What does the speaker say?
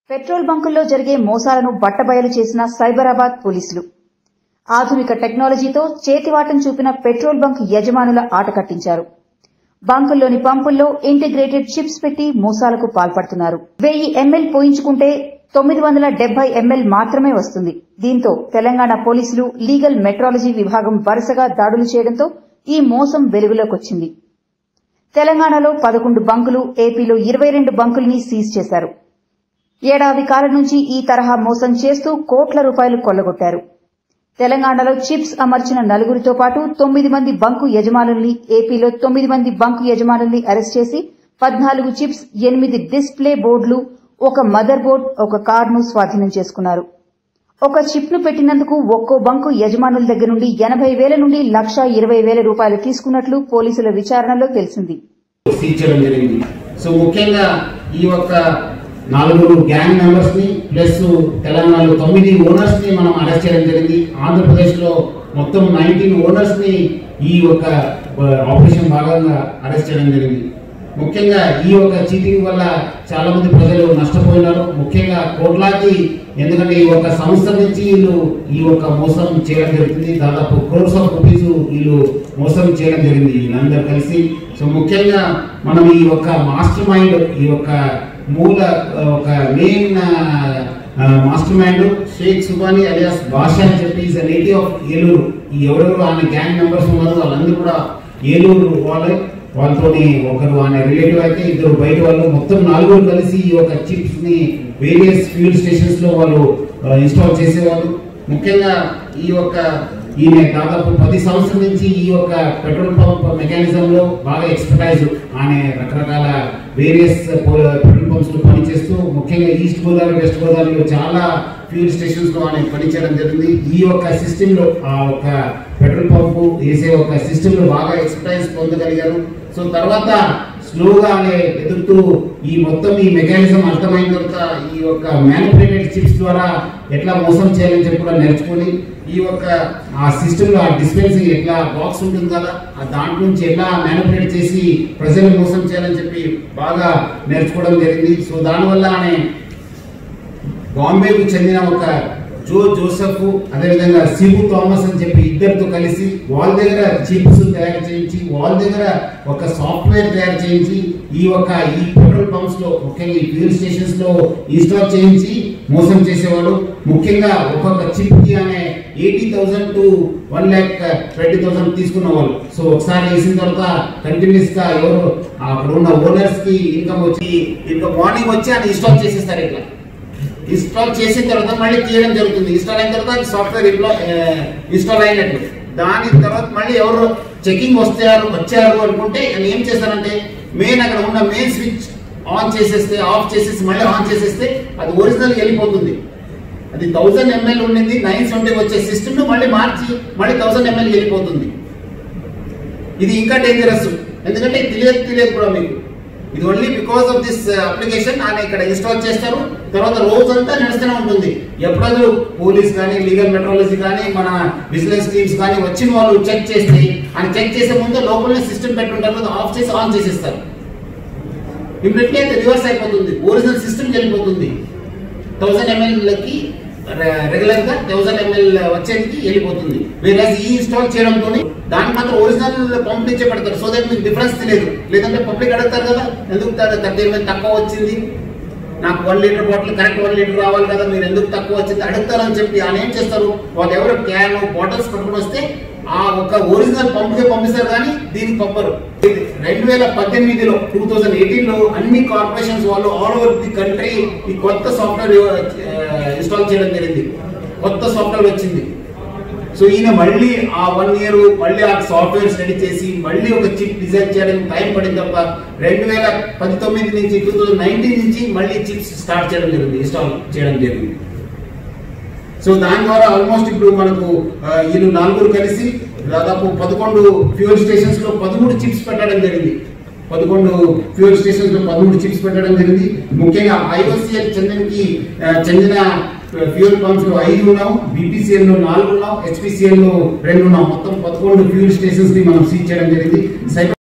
petrol బంకుల్లో జరిగే మోసాలను బట్టబయలు చేసిన సైబరాబాద్ పోలీసులు ఆధునిక టెక్నాలజీతో చేతివాటం చూపిన పెట్రోల్ బంక్ యజమానుల ఆట కట్టించారు బంకుల్లోని పంపుల్లో ఇంటిగ్రేటెడ్ చిప్స్ పెట్టి మోసాలకు పాల్పడుతున్నారు వెయ్యి ఎంఎల్ పోయించుకుంటే తొమ్మిది వందల డెబ్బై ఎంఎల్ మాత్రమే వస్తుంది దీంతో తెలంగాణ పోలీసులు లీగల్ మెట్రాలజీ విభాగం వరుసగా దాడులు చేయడంతో ఈ మోసం వెలుగులోకొచ్చింది తెలంగాణలో పదకొండు బంకులు ఏపీలో ఇరవై రెండు బంకుల్ని సీజ్ చేశారు ఏడాది కాలం నుంచి ఈ తరహా మోసం చేస్తూ కోట్ల రూపాయలు కొల్లగొట్టారు తెలంగాణలో చిప్స్ అమర్చిన నలుగురితో పాటు తొమ్మిది మంది బంకు యజమానుల్ని ఏపీలో తొమ్మిది మంది బంకు యజమానుల్ని అరెస్ట్ చేసి పద్నాలుగు చిప్స్ ఎనిమిది డిస్ప్లే బోర్డులు ఒక మదర్ బోర్డ్ ఒక కార్ను స్వాధీనం చేసుకున్నారు ఒక చిప్ ను పెట్టినందుకు ఒక్కో బంకు యజమానుల దగ్గర నుండి ఎనభై వేల నుండి లక్ష ఇరవై వేల రూపాయలు తీసుకున్నట్లు పోలీసుల విచారణలో తెలిసింది సీజ్ చేయడం జరిగింది సో ముఖ్యంగా ఈ యొక్క నలుగురు గ్యాంగ్ మెంబర్స్ ని ప్లస్ తెలంగాణలో తొమ్మిది ఓనర్స్ ని మనం అరెస్ట్ చేయడం జరిగింది ఆంధ్రప్రదేశ్ లో మొత్తం నైన్టీన్ ఓనర్స్ ని ఈ యొక్క ఆపరేషన్ భాగంగా అరెస్ట్ చేయడం జరిగింది ముఖ్యంగా ఈ యొక్క చీటింగ్ వల్ల చాలా మంది ప్రజలు నష్టపోయినారు ముఖ్యంగా కోట్లాది ఎందుకంటే ఈ యొక్క సంస్థ నుంచి వీళ్ళు ఈ యొక్క మోసం చేయడం జరుగుతుంది దాదాపు క్రోర్స్ ఆఫ్ రూపీస్ వీళ్ళు మోసం చేయడం జరిగింది వీళ్ళందరూ కలిసి సో ముఖ్యంగా మనం ఈ యొక్క మాస్టర్ మైండ్ ఈ యొక్క మూల ఆ, ఒక main mastermind Sheikh Subani alias Basha అని చెప్పి ఈజ్ నేటివ్ ఆఫ్ ఏలూరు ఈ ఎవరెవరు ఆయన గ్యాంగ్ మెంబర్స్ ఉన్నారు వాళ్ళందరూ కూడా ఏలూరు వాళ్ళే వాళ్ళతోని ఒకరు ఆయన రిలేటివ్ అయితే ఇద్దరు బయట వాళ్ళు మొత్తం నలుగురు కలిసి ఈ యొక్క చిప్స్ ని వేరియస్ ఫ్యూల్ స్టేషన్స్ లో వాళ్ళు ఇన్స్టాల్ చేసేవాళ్ళు ముఖ్యంగా ఈ యొక్క ఈయన దాదాపు పది సంవత్సరాల నుంచి ఈ యొక్క పెట్రోల్ పంప్ మెకానిజం లో బాగా ఎక్స్పర్టైజ్ ఆయన రకరకాల వేరియస్ పెట్రోల్ పంప్స్ లో పనిచేస్తూ ముఖ్యంగా ఈస్ట్ గోదావరి వెస్ట్ గోదావరిలో చాలా ఫ్యూల్ స్టేషన్స్ లో ఆయన పనిచేయడం జరిగింది ఈ యొక్క సిస్టమ్ లో ఆ ఒక పెట్రోల్ పంప్ వేసే ఒక సిస్టమ్ లో బాగా ఎక్స్పర్టైజ్ పొందగలిగారు సో తర్వాత స్లోగా ఆయన ఎదుగుతూ ఈ మొత్తం ఈ మెకానిజం అర్థమైన తర్వాత ఈ యొక్క మ్యానుపులేటెడ్ చిప్స్ ద్వారా ఎట్లా మోసం చేయాలని చెప్పి కూడా నేర్చుకొని ఈ యొక్క ఆ సిస్టమ్ లో ఆ డిస్పెన్సింగ్ ఎట్లా బాక్స్ ఉంటుంది కదా ఆ దాంట్లో నుంచి ఎట్లా మ్యానుపులేట్ చేసి ప్రజలు మోసం చేయాలని చెప్పి బాగా నేర్చుకోవడం జరిగింది సో దానివల్ల ఆయన బాంబేకు చెందిన ఒక జో జోసెఫ్ అదేవిధంగా సిబు థామస్ అని చెప్పి ఇద్దరితో కలిసి వాళ్ళ దగ్గర చిప్స్ తయారు చేయించి వాళ్ళ దగ్గర ఒక సాఫ్ట్వేర్ తయారు చేయించి ఈ ఒక ఈ పెట్రోల్ పంప్స్ లో ముఖ్యంగా ఈ ఫ్యూల్ స్టేషన్స్ లో ఇన్స్టాల్ చేయించి మోసం చేసేవాడు ముఖ్యంగా ఒక్కొక్క చిప్ కి అనే eighty thousand to one lakh twenty thousand తీసుకున్న వాళ్ళు సో ఒకసారి వేసిన తర్వాత కంటిన్యూస్ గా ఎవరు అక్కడ ఉన్న ఓనర్స్ కి ఇన్కమ్ వచ్చి ఇంకా మార్నింగ్ వచ్చి అని ఇన్స్టాల్ చేసేస్తారు ఇట్లా ఇన్స్టాల్ చేసిన తర్వాత మళ్ళీ తీయడం జరుగుతుంది ఇన్స్టాల్ అయిన తర్వాత సాఫ్ట్వేర్ ఇన్స్టాల్ అయినట్టు దాని తర్వాత మళ్ళీ ఎవరు చెకింగ్ వస్తారు వచ్చారు అనుకుంటే ఆయన ఏం చేస్తారంటే మెయిన్ అక్కడ ఉన్న మెయిన్ స్విచ్ ఆన్ చేసేస్తే ఆఫ్ చేసేసి మళ్ళీ ఆన్ చేసేస్తే అది ఒరిజినల్ వెళ్ళిపోతుంది అది థౌసండ్ ఎంఎల్ ఉండింది నైన్ సెవెంటీ వచ్చే సిస్టమ్ మళ్ళీ మార్చి మళ్ళీ థౌసండ్ ఎంఎల్ వెళ్ళిపోతుంది ఇది ఇంకా డేంజరస్ ఎందుకంటే తెలియదు తెలియదు కూడా మీకు ఇది only because of this application ఆయన ఇక్కడ ఇన్స్టాల్ చేస్తారు తర్వాత రోజంతా నడుస్తూనే ఉంటుంది ఎప్పుడూ పోలీస్ కానీ లీగల్ మెట్రాలజీ కానీ మన బిజినెస్ టీమ్స్ కానీ వచ్చిన వాళ్ళు చెక్ చేస్తే ఆయన చెక్ చేసే ముందు లోపలనే సిస్టమ్ పెట్టుంటారు ఆఫ్ చేసి ఆన్ చేసేస్తారు ఇమ్మీడియట్లీ అయితే రివర్స్ అయిపోతుంది ఒరిజినల్ సిస్టమ్ వెళ్ళిపోతుంది థౌసండ్ ఎంఎల్కి రెగ్యులర్ గా థౌసండ్ ఎంఎల్ వచ్చేది వెళ్ళిపోతుంది వేరే ఈ ఇన్స్టాల్ చేయడంతో దానికి మాత్రం ఒరిజినల్ పంప్ నుంచే పెడతారు సో దట్ మీకు డిఫరెన్స్ తెలియదు లేదంటే పబ్లిక్ అడుగుతారు కదా ఎందుకు థర్టీ ఎంఎల్ తక్కువ వచ్చింది నాకు one litre bottle correct one litre రావాలి కదా మీరు ఎందుకు తక్కువ వచ్చింది అడుగుతారని చెప్పి ఆయన ఏం చేస్తారు వాళ్ళు ఎవరు క్యాన్ బాటిల్స్ పట్టుకుని వస్తే ఆ ఒక ఒరిజినల్ పంపుకే పంపిస్తారు కానీ దీనికి పంపరు రెండు వేల పద్దెనిమిదిలో టూ థౌజండ్ ఎయిటీన్ లో అన్ని కార్పొరేషన్స్ వాళ్ళు ఆల్ ఓవర్ ది కంట్రీ ఈ కొత్త సాఫ్ట్వేర్ ఇన్స్టాల్ చేయడం జరిగింది కొత్త సాఫ్ట్వేర్ వచ్చింది సో ఈయన మళ్ళీ ఆ వన్ ఇయర్ మళ్ళీ ఆ సాఫ్ట్వేర్ స్టడీ చేసి మళ్ళీ ఒక చిప్ డిజైన్ చేయడానికి టైం పడింది తప్ప రెండు వేల పంతొమ్మిది నుంచి టూ థౌజండ్ నైన్టీన్ నుంచి మళ్ళీ చిప్స్ స్టార్ట్ చేయడం జరిగింది ఇన్స్టాల్ చేయడం జరిగింది సో దాని ద్వారా ఆల్మోస్ట్ ఇప్పుడు మనకు ఆ, వీళ్ళు నలుగురు కలిసి దాదాపు పదకొండు ఫ్యూయల్ స్టేషన్స్ లో పదమూడు చిప్స్ పెట్టడం జరిగింది పదకొండు ఫ్యూయల్ స్టేషన్స్ లో పదమూడు చిప్స్ పెట్టడం జరిగింది ముఖ్యంగా ఐఓసిఎల్ చెందినకి ఆ, చెందిన ఫ్యూయల్ పంప్స్ లో ఐదు ఉన్నాం బీపీసీఎల్ లో నాలుగు ఉన్నాం హెచ్పిసిఎల్ లో రెండు ఉన్నాం మొత్తం పదకొండు ఫ్యూయల్ స్టేషన్స్ ని మనం సీజ్ చేయడం జరిగింది సైబర్